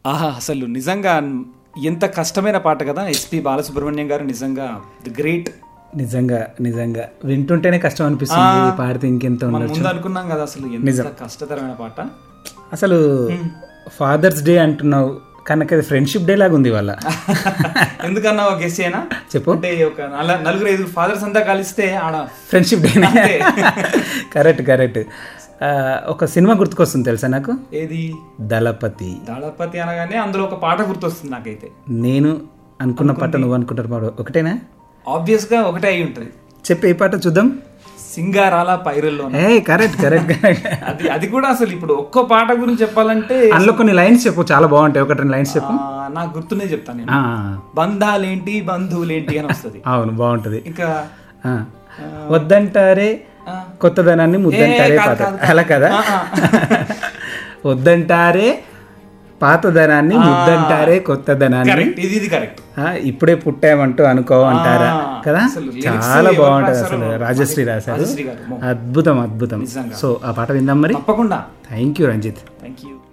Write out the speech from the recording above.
ఆహా అసలు నిజంగా ఎంత కష్టమైన పాట కదా ఎస్పి బాలసుబ్రహ్మణ్యం గారు నిజంగా ది గ్రేట్ నిజంగా నిజంగా వింటుంటేనే కష్టం అనిపిస్తుంది ఈ పాడితే ఇంకెంత మనం ఉండొచ్చు ముందు అనుకున్నాం కదా అసలు ఎంత కష్టతరమైన పాట అసలు ఫాదర్స్ డే అంటున్నావు కనుక అది ఫ్రెండ్షిప్ డే లాగా ఉంది వాళ్ళ ఎందుకన్నా ఒక గెస్ అయినా చెప్పు అంటే ఒక నల- నలుగురు ఐదుగురు ఫాదర్స్ అంతా కలిస్తే ఆడ ఫ్రెండ్షిప్ డే కరెక్ట్ కరెక్ట్ ఒక సినిమా గుర్తుకొస్తుంది తెలుసా నాకు ఏది దళపతి దళపతి అనగానే అందులో ఒక పాట గుర్తొస్తుంది నాకైతే నేను అనుకున్న పాట నువ్వు అనుకుంటారు పాడు ఒకటేనా ఆబ్వియస్ గా ఒకటే అయి ఉంటది చెప్పి ఏ పాట చూద్దాం సింగారాల పైరుల్లో ఏ కరెక్ట్ కరెక్ట్ కరెక్ట్ అది అది కూడా అసలు ఇప్పుడు ఒక్క పాట గురించి చెప్పాలంటే అందులో కొన్ని లైన్స్ చెప్పు చాలా బాగుంటాయి ఒకటి రెండు లైన్స్ చెప్పు ఆ, నాకు గుర్తునే చెప్తాను నేను ఆ, బంధాలేంటి బంధువులేంటి అని వస్తుంది అవును బాగుంటది ఇంకా ఆ. వద్దంటారే ఆ. కొత్తదనాన్ని ముద్దంటారే ఏ, కాదు, పాత కాదు, అలా కదా ఆ, ఆ. వద్దంటారే పాతదనాన్ని ముద్దంటారే కొత్తదనాన్ని కరెక్ట్ ఇది ఇది కరెక్ట్ ఆ, ఇప్పుడే పుట్టామంటూ అనుకో అంటారా ఆ, కదా అసలు lyrics చాలా ఎవరు బాగుంటది రాశారో అసలు రాజశ్రీ రాశారు రాజశ్రీ గారు, మో. అద్భుతం అద్భుతం నిజంగా. సో ఆ పాట విందాం మరి తప్పకుండా thank you Ranjith thank you